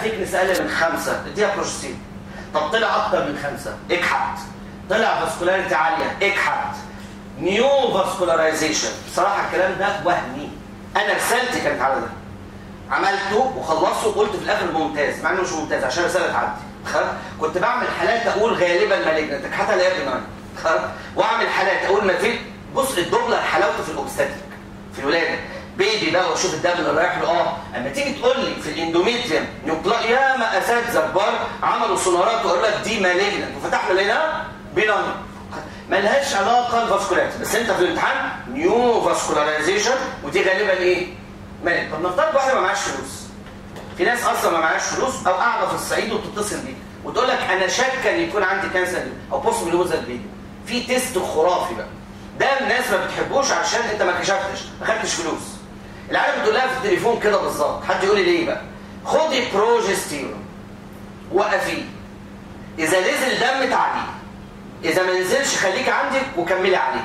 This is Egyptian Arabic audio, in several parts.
ثيكنس اقل من خمسة اديها بروجستين طب طلع اكتر من خمسة اكحت طلع فاسكولاريتي عالية اكحت نيو فاسكولارايزيشن بصراحة الكلام ده وهمي انا رسالتي كانت على ده عملته وخلصته وقلت في الاخر ممتاز مع انه مش ممتاز عشان رساله تعدي خلاص كنت بعمل حالات اقول غالبا مالجنت حتى لا يبنى خلاص واعمل حالات اقول ما في بص الدوبلر حلاوته في الاوبستاتيك في الولاده بيبي بقى واشوف الدم اللي رايح له اه اما تيجي تقول لي في الاندوميتريوم نيوكلا يا ما اساتذه كبار عملوا سونارات وقالوا لك دي مالجنت وفتحنا لقيناها بينان ملهاش علاقه بالفاسكولاريتي بس انت في الامتحان نيو فاسكولارايزيشن ودي غالبا ايه؟ مالك طب نفترض واحده ما معاش فلوس في ناس اصلا ما معاش فلوس او قاعده في الصعيد وبتتصل بيك وتقول لك انا شاكه ان يكون عندي كانسر او بوسبل لوزر بيبي في تيست خرافي بقى ده الناس ما بتحبوش عشان انت ما كشفتش ما خدتش فلوس العيال بتقول لها في التليفون كده بالظبط حد يقول لي ليه بقى خدي بروجستيرون وقفيه اذا نزل دم تعالي اذا ما نزلش خليك عندك وكملي عليه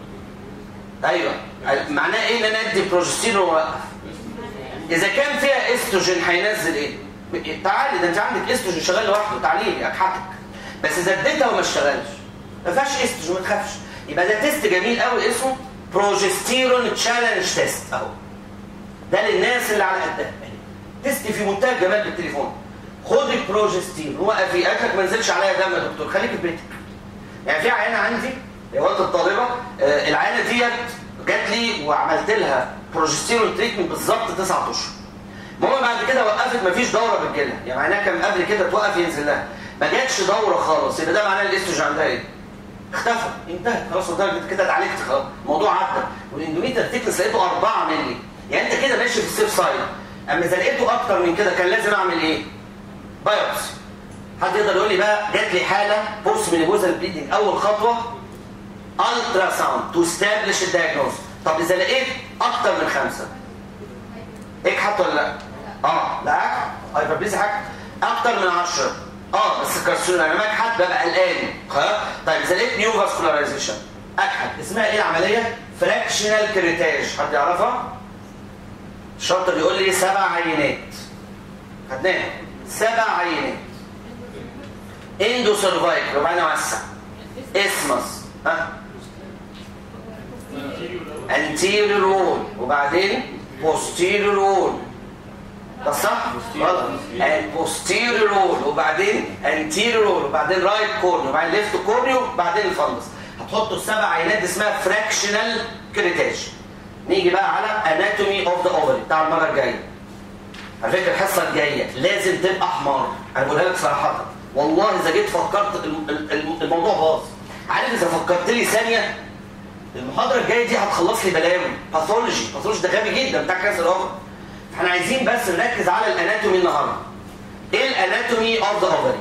ايوه معناه ايه ان انا ادي بروجستيرون واوقف اذا كان فيها استروجين هينزل ايه تعالي ده انت عندك استروجين شغال لوحده تعالي لي اكحتك بس اذا اديتها وما اشتغلش ما فيهاش استروجين ما تخافش يبقى ده تيست جميل قوي اسمه بروجستيرون تشالنج تيست اهو ده للناس اللي على قدها تيست في منتهى الجمال بالتليفون خد البروجستيرون وقفي اكلك ما نزلش عليا دم يا دكتور خليك في بيتك يعني في عينه عندي وقت الطالبه آه العينه ديت جات لي وعملت لها بروجستيرون تريتمنت بالظبط 9 اشهر ماما بعد كده وقفت مفيش دوره بتجيلها يعني معناها كان قبل كده توقف ينزل لها ما جاتش دوره خالص يبقى ده معناه الاستروجين عندها ايه؟ اختفى انتهت خلاص لدرجه كده اتعالجت خلاص الموضوع عدى والاندوميتر تيكنس لقيته 4 مللي يعني انت كده ماشي في السيف سايد اما اذا لقيته اكتر من كده كان لازم اعمل ايه؟ بايوبسي حد يقدر يقول لي بقى جات لي حاله بوست مينيبوزال بليدنج اول خطوه الترا ساوند تو استابلش الدايجنوز طب اذا لقيت اكتر من خمسه اكحت ولا لا؟ اه لا اكحت هايبربليزي حاجه اكتر من 10 اه بس كارسون انا اكحت ببقى قلقان خلاص طيب اذا لقيت نيو فاسكولارايزيشن اكحت اسمها ايه العمليه؟ فراكشنال كريتاج حد يعرفها؟ شاطر يقول لي سبع عينات خدناها سبع عينات اندو سيرفايكل وبعدين اوسع اسمس ها anterior wall وبعدين posterior wall ده صح؟ غلط posterior wall وبعدين anterior wall وبعدين right cornea وبعدين left cornea وبعدين الفندس هتحطوا السبع عينات اسمها fractional كريتاج نيجي بقى على anatomy of the ovary بتاع المره الجايه على فكره الحصه الجايه لازم تبقى حمار انا بقولها لك صراحه والله اذا جيت فكرت الموضوع باظ عارف اذا فكرت لي ثانيه المحاضره الجايه دي هتخلص لي بلاوي باثولوجي باثولوجي ده غبي جدا بتاع كانسر الاوفر فاحنا عايزين بس نركز على الاناتومي النهارده ايه الاناتومي اوف ذا اوفري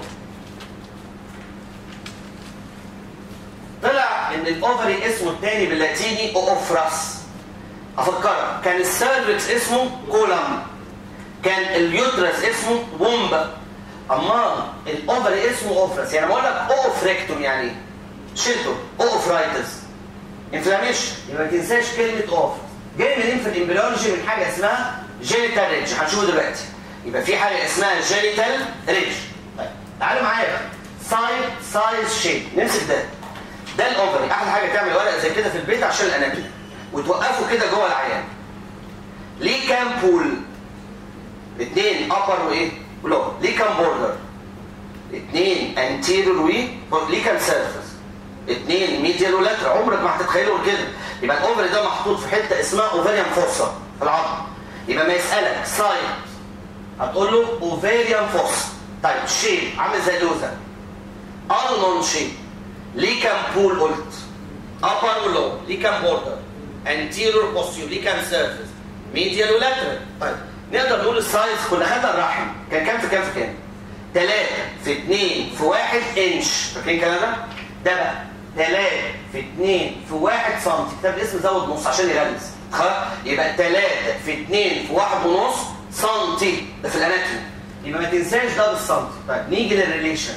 طلع ان الاوفري اسمه الثاني باللاتيني اوفراس افكرك كان السيرفكس اسمه كولم كان اليوترس اسمه وومبا اما الاوفري اسمه اوفرس يعني بقول لك اوفريكتوم يعني ايه شلته اوفرايتس انفلاميشن يبقى ما تنساش كلمه اوف جاي منين في الامبريولوجي من حاجه اسمها جينيتال ريدج هنشوفه دلوقتي يبقى في حاجه اسمها جينيتال ريدج طيب تعالوا معايا بقى سايد سايز شيب نمسك ده ده الاوفري احلى حاجه تعمل ورقه زي كده في البيت عشان الاناتومي وتوقفه كده جوه العيان ليه كام بول اثنين ابر وايه ولور ليه كام بوردر اثنين انتيريور وي ليه كام سيرفس اثنين ميديال ولاتر عمرك ما هتتخيله كده يبقى الاوفري ده محطوط في حته اسمها اوفريان فورسا في العظم يبقى ما يسالك سايد هتقول له اوفريان فورسا طيب شيب عامل زي اللوزه النون شيب ليه كام بول قلت ابر ولو ليه كام بوردر انتيريور بوستيريور ليه كام سيرفيس ميديال ولاترال طيب نقدر نقول السايز كنا خدنا الرحم كان كام في كام في كام 3 في 2 في 1 انش فاكرين الكلام ده ده بقى 3 في 2 في 1 سم كتاب الاسم زود نص عشان يغلس خلاص يبقى 3 في 2 في 1 ونص سم ده في الاناتومي يبقى ما تنساش ده بالسم طيب نيجي للريليشنز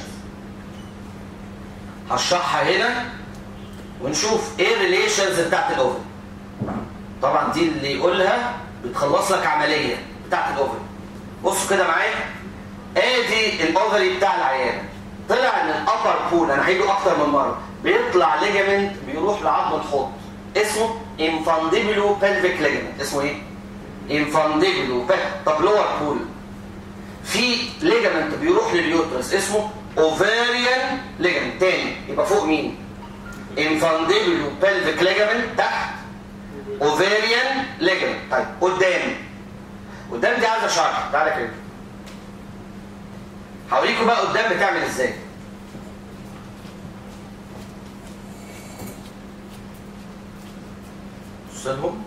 هشرحها هنا ونشوف ايه الريليشنز بتاعت الاوفر طبعا دي اللي يقولها بتخلص لك عمليه بتاعت الاوفر بصوا كده معايا ادي الاوفري بتاع العيانه طلع ان الابر بول انا هيجي اكتر من مره بيطلع ليجامنت بيروح لعظم الحوض اسمه انفانديبلو بلفيك ليجامنت اسمه ايه انفانديبلو طب لور بول في ليجامنت بيروح لليوترس اسمه اوفاريان ليجامنت تاني يبقى فوق مين انفانديبلو بلفيك ليجامنت تحت اوفاريان ليجامنت طيب قدام قدام دي عايزه شرح تعالى كده هوريكم بقى قدام بتعمل ازاي بصلهم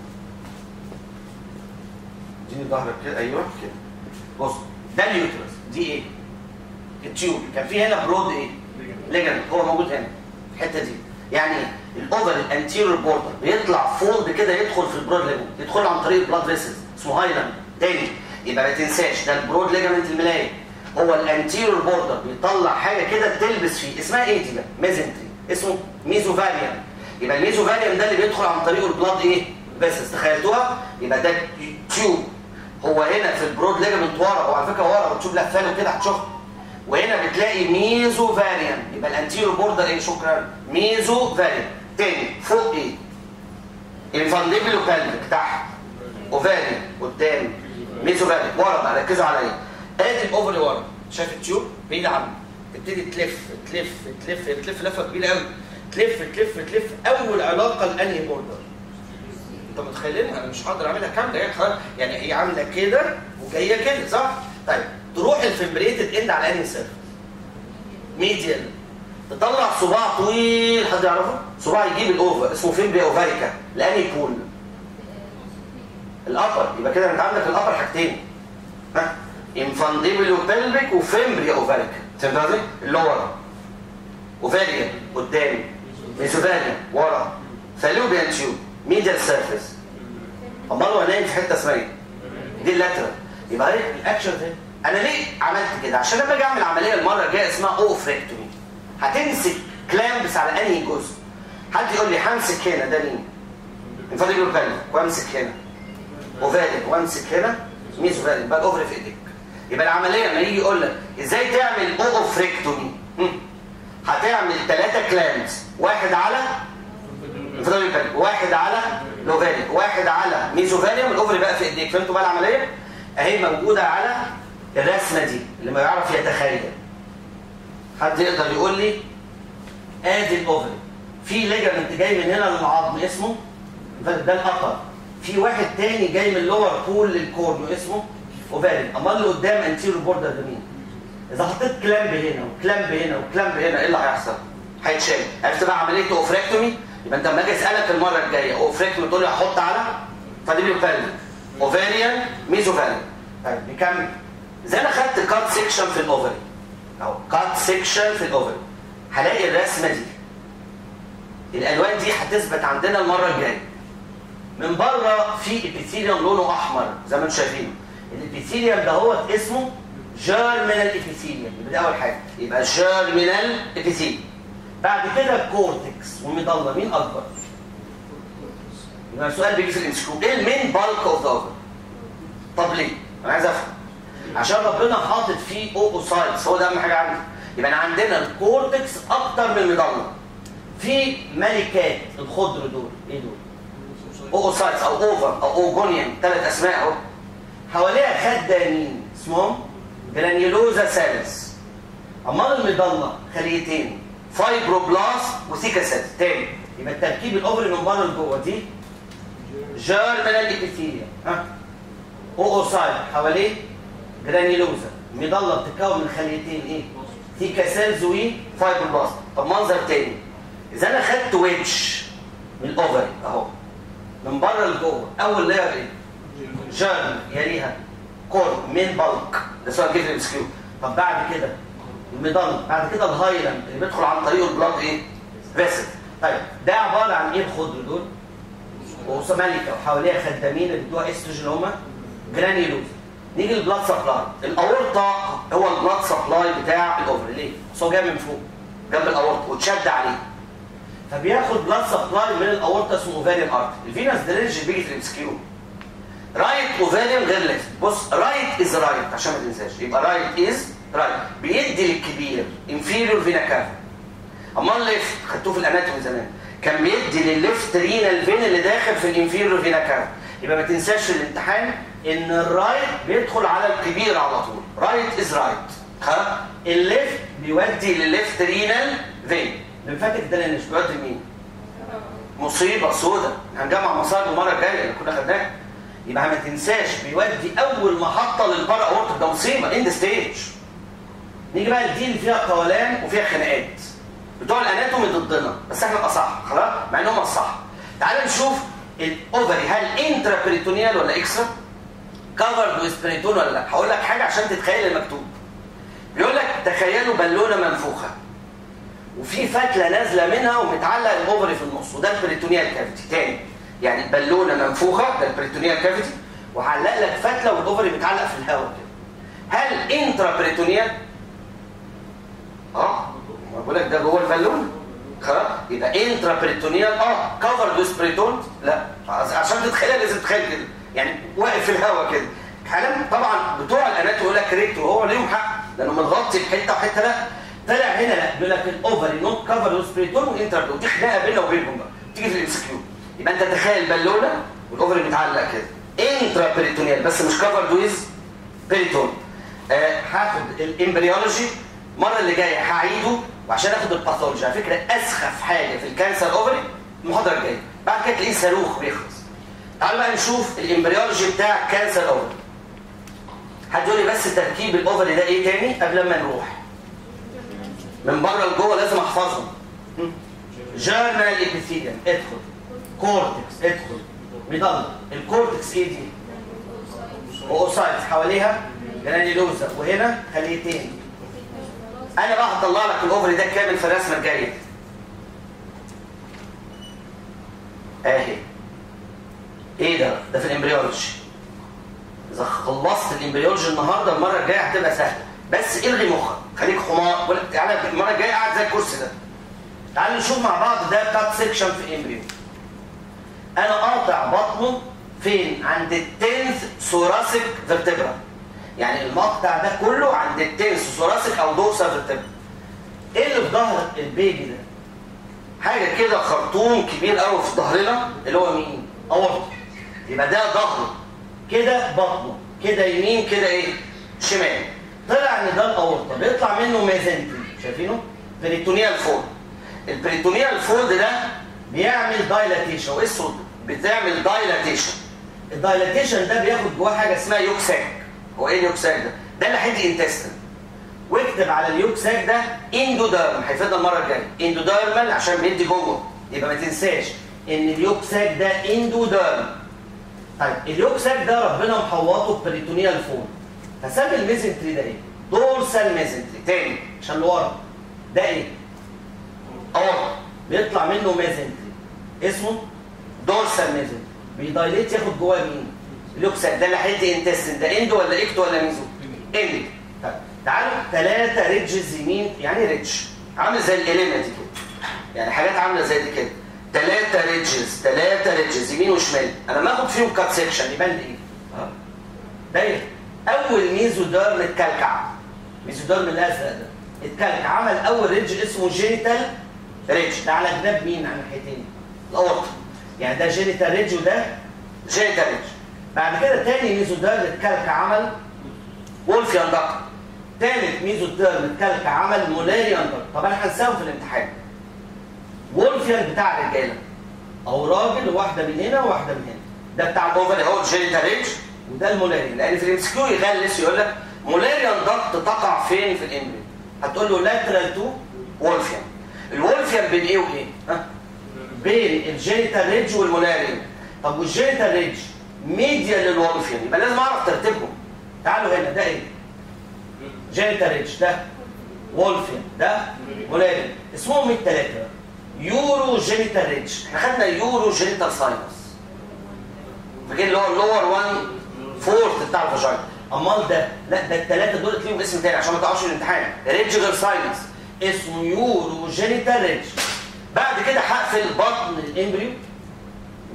اديني ظهرك كده ايوه كده بص ده اليوترس دي ايه التيوب كان في هنا برود ايه ليجمنت هو موجود هنا في الحته دي يعني الاوفر الانتيريور بوردر بيطلع فولد كده يدخل في البرود ليجمنت يدخل عن طريق البلاد فيسلز اسمه هايلاند تاني يبقى ما تنساش ده البرود ليجمنت الملاية هو الانتيريور بوردر بيطلع حاجه كده تلبس فيه اسمها ايه دي بقى ميزنتري اسمه ميزوفاريوم يبقى الميزوفاريوم ده اللي بيدخل عن طريقه البلاد ايه بس تخيلتوها يبقى ده تيوب هو هنا في البرود ليجمنت ورا وعلى فكره ورا وتشوف لفاله كده هتشوف وهنا بتلاقي ميزو فاريان يبقى الانتيريور بوردر ايه شكرا ميزو فاريان تاني فوق ايه الفانديبلو بالفيك تحت اوفاريان قدام ميزو فاريان ورا بقى ركزوا عليا ادي الاوفري ورا شايف التيوب بعيد عنه تبتدي تلف تلف تلف تلف لفه كبيره قوي تلف تلف تلف اول علاقه لانهي بوردر انت متخيلينها انا مش هقدر اعملها كامله يعني خلاص يعني هي عامله كده وجايه كده صح طيب تروح الفمبريتد اند على انهي سيرفس ميديال تطلع صباع طويل حد يعرفه صباع يجيب الاوفر اسمه فيمبري اوفاريكا لاني بول الابر يبقى كده انت عندك الابر حاجتين ها انفانديبلو بلفيك وفيمبري اوفاريكا فهمت قصدي اللي ورا اوفاريا قدام ميزوفاريا ورا فالوبيان تيوب ميديال سيرفيس امال هو نايم في حته اسمها ايه دي اللاترال يبقى ايه الاكشن ده انا ليه عملت كده عشان لما اجي اعمل عمليه المره الجايه اسمها اوفريكتومي هتمسك كلامبس على انهي جزء حد يقول لي همسك هنا ده مين انفاضل بالك وامسك هنا اوفاليك وامسك هنا ميزوفاليك بقى الاوفري في ايديك يبقى العمليه لما يجي يقول لك ازاي تعمل اوفريكتومي هتعمل ثلاثه كلامبس واحد على انفاضل بالك واحد على لوفاليك واحد على ميزوفاليوم الاوفري بقى في ايديك فهمتوا بقى العمليه اهي موجوده على الرسمه دي اللي ما يعرف يتخيل حد يقدر يقول لي ادي الاوفري في ليجمنت جاي من هنا للعظم اسمه ده الابر في واحد تاني جاي من اللور بول للكورنيو اسمه اوفاريوم امال اللي قدام انتيريور بوردر ده مين اذا حطيت كلامب هنا وكلامب هنا وكلامب هنا ايه اللي هيحصل هيتشال عرفت بقى عمليه اوفريكتومي يبقى انت لما اجي اسالك المره الجايه اوفريكتومي تقول لي احط على فاديبيو بالفيك اوفاريان ميزوفاريان طيب نكمل زي انا خدت كات سيكشن في الاوفري او كات سيكشن في الاوفري هلاقي الرسمه دي الالوان دي هتثبت عندنا المره الجايه من بره في ابيثيليوم لونه احمر زي ما انتم شايفين الابيثيليوم ده هو اسمه جيرمينال ابيثيليوم يبقى ده اول حاجه يبقى جيرمينال ابيثيليوم بعد كده الكورتكس والمضله مين اكبر يبقى السؤال بيجي في الانسكو ايه المين بالك اوف ذا اوفر طب ليه انا عايز افهم عشان ربنا حاطط فيه اوبوسايتس هو ده اهم حاجه عندي يبقى انا عندنا الكورتكس اكتر من المضله في ملكات الخضر دول ايه دول اوبوسايتس او اوفر او اوجونيان ثلاث اسماء اهو حواليها خدانين اسمهم جرانيولوزا سيلز امال المضله خليتين فايبروبلاست وسيكا سيلز تاني يبقى التركيب الاوفري من بره لجوه دي جيرمينال ابيثيليوم ها اوسايت حواليه جرانيولوزا مضله بتتكون من خليتين ايه سيكا سيلز وفايبروبلاست طب منظر تاني اذا انا خدت ويدج من الاوفري اهو من بره لجوه اول لاير ايه جيرم يليها كور مين بالك ده سؤال جه في الامسكيو طب بعد كده المضل بعد كده الهايلاند اللي بيدخل عن طريقه البلاد ايه فيسل طيب ده عباره عن ايه الخضر دول وسمالكه وحواليها خدامين اللي بتوع استروجين هما جرانيولوز نيجي للبلاد سبلاي الاورطه هو البلاد سبلاي بتاع الاوفر ليه؟ بس هو جاي من فوق جنب الاورطه وتشد عليه فبياخد بلاد سبلاي من الاورطه اسمه اوفاريان ارت الفينس درينج بيجي في الامسكيو رايت اوفاريان غير ليفت بص رايت از رايت عشان ما تنساش يبقى رايت از رايت بيدي للكبير انفيريور فينا كافا امال ليفت خدتوه في الاناتومي زمان كان بيدي للليفت رينال فين اللي داخل في الانفيريور فينا كافا يبقى ما تنساش في الامتحان ان الرايت بيدخل على الكبير على طول رايت از رايت ها الليفت بيودي للليفت رينال فين الليمفاتيك درينج بيودي لمين مصيبه سودة هنجمع مصائب المره الجايه اللي كنا خدناها يبقى ما تنساش بيودي اول محطه للبارا اورتيك ده مصيبه اند ستيج نيجي بقى الدي اللي فيها قولان وفيها خناقات بتوع الاناتومي ضدنا بس احنا الاصح خلاص مع انهم الصح تعالوا نشوف الاوفري هل انترا بريتونيال ولا اكسترا كفرد ويز بريتون ولا لا هقول لك حاجه عشان تتخيل المكتوب بيقول لك تخيلوا بالونه منفوخه وفي فتله نازله منها ومتعلق الاوفري في النص وده البريتونيال كافيتي تاني يعني بالونه منفوخه ده البريتونيال كافيتي وعلق لك فتله والاوفري متعلق في الهواء كده هل انترا بريتونيال اه ما بقول لك ده جوه البالونه خلاص يبقى انترا بريتونيال اه كفر ويز بريتون لا عشان تتخيل لازم تتخيل كده يعني واقف في الهواء كده كلام طبعا بتوع الاناتومي يقول لك ريكتو هو ليهم حق لانه متغطي بحته وحته لا طلع هنا لا بيقول لك الاوفري نوت كفر ويز بريتون والانترا ودي خناقه بيننا وبينهم بقى تيجي في الام كيو يبقى انت تخيل بالونه والاوفري متعلق كده انترا بريتونيال بس مش كفر ويز بريتون آه هاخد الامبريولوجي المره اللي جايه هعيده وعشان اخد الباثولوجي على فكره اسخف حاجه في الكانسر اوفري المحاضره الجايه بعد كده تلاقيه صاروخ بيخلص تعالوا بقى نشوف الامبريولوجي بتاع كانسر اوفري حد يقول لي بس تركيب الاوفري ده ايه تاني قبل ما نروح من بره لجوه لازم احفظهم جيرنال ابيثيليوم ادخل كورتكس ادخل ميدال الكورتكس ايه دي واوسايتس حواليها جرانيلوزا وهنا خليتين انا بقى هطلع لك الاوفري ده كامل في الرسمه الجايه اهي ايه ده ده في الامبريولوجي اذا خلصت الامبريولوجي النهارده المره الجايه هتبقى سهله بس الغي مخك خليك حمار تعالى المره الجايه قاعد زي الكرسي ده تعالوا نشوف مع بعض ده كات سيكشن في امبريو انا قاطع بطنه فين عند التنث ثوراسيك فيرتبرا يعني المقطع ده كله عند التنس ثوراسيك او دوسا فيرتبرا ايه اللي في ظهر البيبي ده حاجه كده خرطوم كبير قوي في ظهرنا اللي هو مين اورطه يبقى ده ظهره كده بطنه كده يمين كده ايه شمال طلع ان ده الاورطه بيطلع منه ميزنتري شايفينه بريتونيال فولد البريتونيال فولد ده بيعمل دايلاتيشن وايه الصوت بتعمل دايلاتيشن الدايلاتيشن ده بياخد جواه حاجه اسمها يوكساك هو ايه اليوكساك ده ده اللي هيدي انتستين واكتب على اليوكساك ده اندوديرم هيفيدنا المره الجايه اندوديرمال عشان بيدي جوه يبقى ما تنساش ان اليوكساك ده اندوديرم طيب اليوكساك ده ربنا محوطه بريتونيال فول فسمي الميزنتري ده ايه دورسال ميزنتري تاني عشان لورا ده ايه اه بيطلع منه ميزنتري اسمه دورسال ميزنتري بيدايليت ياخد جواه مين اليوكساك ده اللي هيدي انتستين ده اندو ولا اكتو ولا ميزو اندو طيب تعالوا ثلاثة ريدجز يمين يعني ريدج عامل زي الاليمة دي كده يعني حاجات عاملة زي دي كده ثلاثة ريدجز ثلاثة ريدجز يمين وشمال انا ما اخد فيهم كات سيكشن يبان لي ايه اه ده ايه اول ميزوديرم اتكلكع ميزوديرم الازرق ده اتكلكع عمل اول ريدج اسمه جينيتال ريدج ده على جناب مين على الناحيتين الاورطه يعني ده جينيتال ريدج وده جينيتال ريدج بعد كده تاني ميزوديرم اتكلكع عمل وولفيان دكت تالت ميزوديرم اتكلكع عمل مولاريان دكت طب انا هنساهم في الامتحان وولفيان بتاع الرجاله او راجل واحده من هنا وواحده من هنا ده بتاع الاوفر هو الجينيتال ريدج وده المولاريان لان في الام اس كيو يغلس يقول لك مولاريان دكت تقع فين في الامبريو هتقول له لاترال تو وولفيان الوولفيان بين ايه وايه ها بين الجينيتال ريدج والمولاريان طب والجينيتال ريدج ميديا للوولفيان يبقى لازم اعرف ترتيبهم تعالوا هنا ده ايه جينيتال ريدج ده وولفيان ده مولاريان اسمهم ايه الثلاثه يورو جينيتال ريدج احنا خدنا يورو جينيتال ساينس فاكرين اللي هو اللور 1 فورث بتاع الفاجينا امال ده لا ده الثلاثه دول ليهم اسم تاني عشان ما تقعش في الامتحان ريدج غير ساينس اسمه يورو جينيتال ريدج بعد كده هقفل بطن الامبريو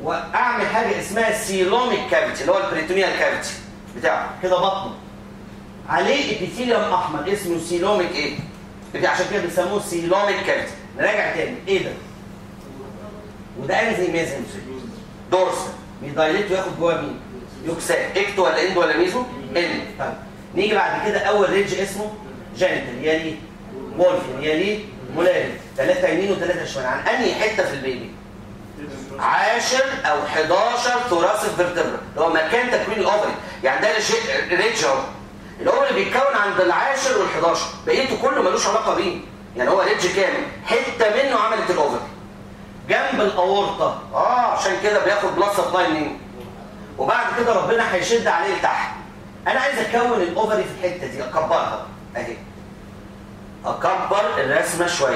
واعمل حاجه اسمها سيلوميك كافيتي اللي هو البريتونيال كافيتي بتاعه كده بطنه عليه ابيثيليوم احمر اسمه سيلوميك ايه دي عشان كده بيسموه سيلوميك كافيتي نراجع تاني ايه ده وده انزيميزم دورسال بيدايليت وياخد جوه مين يوكسات اكتو ولا اند ولا ميزو اند طيب نيجي بعد كده اول ريدج اسمه جينيتال يلي وولفين يلي مولاري ثلاثه يمين وثلاثه شمال عن انهي حته في البيبي عاشر او 11 ثوراسيك فيرتبرا اللي هو مكان تكوين الاوفري يعني ده ريدج اهو الاوفري بيتكون عند العاشر وال11 بقيته كله ملوش علاقه بيه يعني هو ريدج كامل حته منه عملت الاوفري جنب الاورطه اه عشان كده بياخد بلس سبلاي منين وبعد كده ربنا هيشد عليه لتحت انا عايز اكون الاوفري في الحته دي اكبرها اهي اكبر الرسمه شويه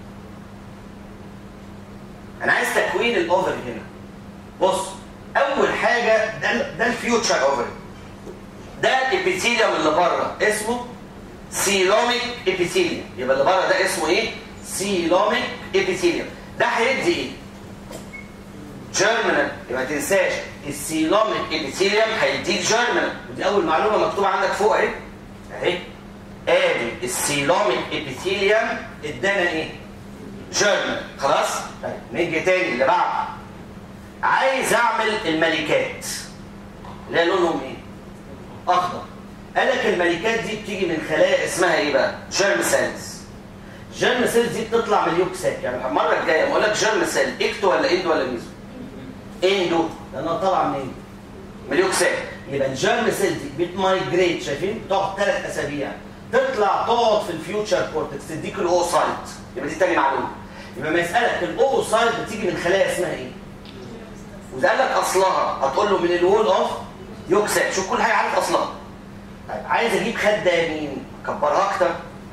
انا عايز تكوين الاوفري هنا بص اول حاجه ده ده الفيوتشر اوفري ده الابيثيليوم اللي بره اسمه سيلوميك ابيثيليوم يبقى اللي بره ده اسمه ايه سيلوميك ابيثيليوم ده هيدي ايه جيرمينال يبقى ما تنساش السيلوميك ابيثيليوم هيديك جيرمينال ودي اول معلومه مكتوبه عندك فوق اهي اهي ادي السيلوميك ابيثيليوم ادانا ايه جيرمينال خلاص طيب نيجي تاني اللي بعده عايز اعمل الملكات اللي هي لونهم ايه اخضر قال لك الملكات دي بتيجي من خلايا اسمها ايه بقى جيرم سيلز جيرم سيلز دي بتطلع من اليوكسات يعني المره الجايه بقول لك جيرم سيل اكتو ولا اندو ولا ميزو اندو لانها طالعه منين من اليوكسات يبقى الجيرم سيل دي بتمايجريت شايفين بتقعد ثلاث اسابيع تطلع تقعد في الفيوتشر كورتكس تديك الاوسايت يبقى دي تاني معلومه يبقى ما يسالك الاوسايت بتيجي من خلايا اسمها ايه واذا قال لك اصلها هتقول له من الوول اوف يوكسات شوف كل حاجه عارف اصلها طيب عايز اجيب خدامين اكبرها اكتر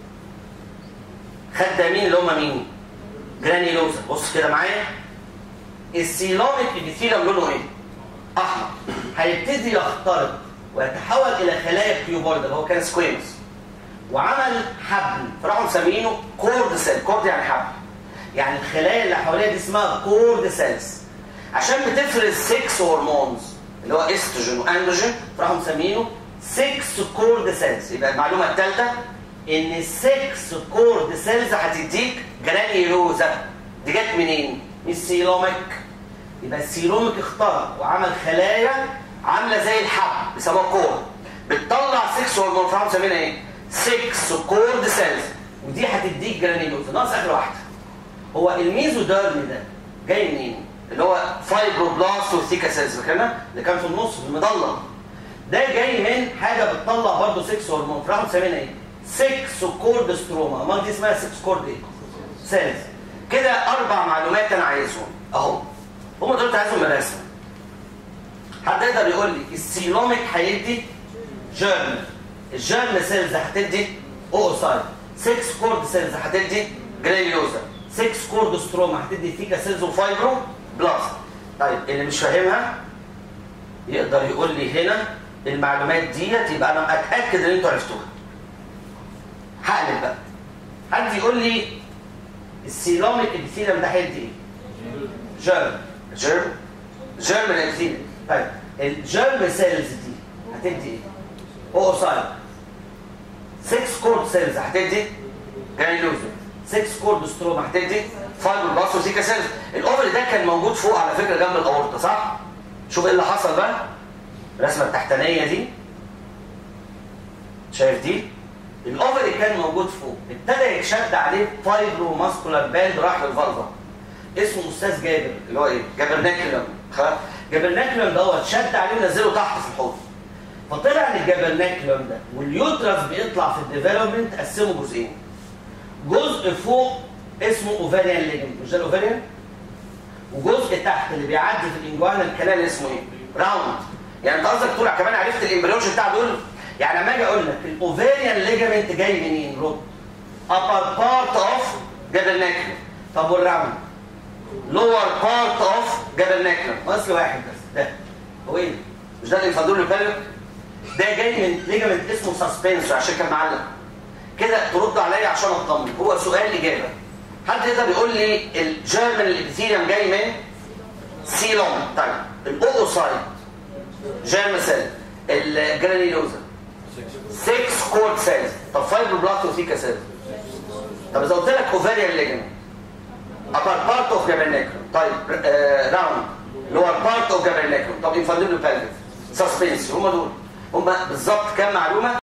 خدامين اللي هم مين جرانيلوزا بص كده معايا السيلوميك ابيثيليوم لونه ايه احمر هيبتدي يخترق ويتحول الى خلايا كيوبورد اللي هو كان سكويمز وعمل حبل فراحوا مسمينه كورد سيل كورد يعني حبل يعني الخلايا اللي حواليها دي اسمها كورد سيلز عشان بتفرز 6 هرمونز اللي هو استروجين واندروجين فراحوا مسمينه 6 كورد سيلز يبقى المعلومه الثالثه ان ال 6 كورد سيلز هتديك جرانيولوزا دي جت منين؟ من السيلوميك يبقى السيلوميك اخترق وعمل خلايا عامله زي الحب بيسموها كورد بتطلع 6 هرمون فراحوا مسمينها ايه؟ 6 كورد سيلز ودي هتديك جرانيولوزا ناقص اخر واحده هو الميزوديرم ده جاي منين؟ اللي هو فايبروبلاست وثيكا سيلز فاكرنا اللي كان في النص في المضلم ده جاي من حاجه بتطلع برضه 6 هرمون فراحوا مسمينها ايه 6 كورد ستروما امال دي اسمها 6 كورد ايه سيلز كده اربع معلومات انا عايزهم اهو هم دول عايزهم من الرسمه حد يقدر يقول لي السيلوميك هيدي جيرم الجيرم سيلز هتدي اوسايد 6 كورد سيلز هتدي جرانيولوزا 6 كورد ستروما هتدي ثيكا سيلز وفايبرو بلاست طيب اللي مش فاهمها يقدر يقول لي هنا المعلومات ديت يبقى انا اتاكد ان انتوا عرفتوها هقلب بقى حد يقول لي السيلوميك ابيثيليوم ده هيدي ايه جيرم جيرم جيرم الابيثيليوم طيب الجيرم سيلز دي هتدي ايه اوسايد 6 كورد سيلز هتدي جرانيولوزا 6 كورد ستروما هتدي فايبر باس وسيكا سيلز الاوفري ده كان موجود فوق على فكره جنب الاورطه صح شوف ايه اللي حصل بقى الرسمه التحتانيه دي شايف دي الاوفري كان موجود فوق ابتدى يتشد عليه فايبرو ماسكولار باند راح للفالفا اسمه استاذ جابر اللي هو ايه جابرناكيولم خلاص جابرناكيولم دوت شد عليه ونزله تحت في الحوض فطلع ان الجابرناكيولم ده واليوترس بيطلع في الديفلوبمنت قسمه جزئين جزء فوق اسمه اوفاريان ليجمنت مش ده الاوفاريان وجزء تحت اللي بيعدي في الانجوانا الكلام اسمه ايه راوند يعني انت قصدك تقول كمان عرفت الامبريولوجي بتاع دول يعني لما اجي اقول لك الاوفاريان ليجمنت جاي منين رد upper part of جابرناكيولم طب والراوند lower part of جابرناكيولم ناقص لي واحد بس ده هو ايه مش ده الانفادور البالك ده جاي من ليجمنت اسمه سسبنسور عشان كان معلم كده ترد عليا عشان اطمن هو سؤال اجابه حد يقدر يقول لي الجيرمان الابيثيليوم جاي من سيلون طيب الاوسايد جيرم سيل الجرانيلوزا 6 كورد سيلز طب فايبروبلاست وثيكا سيلز طب اذا قلت لك اوفاريان ليجن upper part of gabernacrum طيب راوند lower part of gabernacrum طب infundibulum pelvis سسبنس هم دول هم بالظبط كام معلومه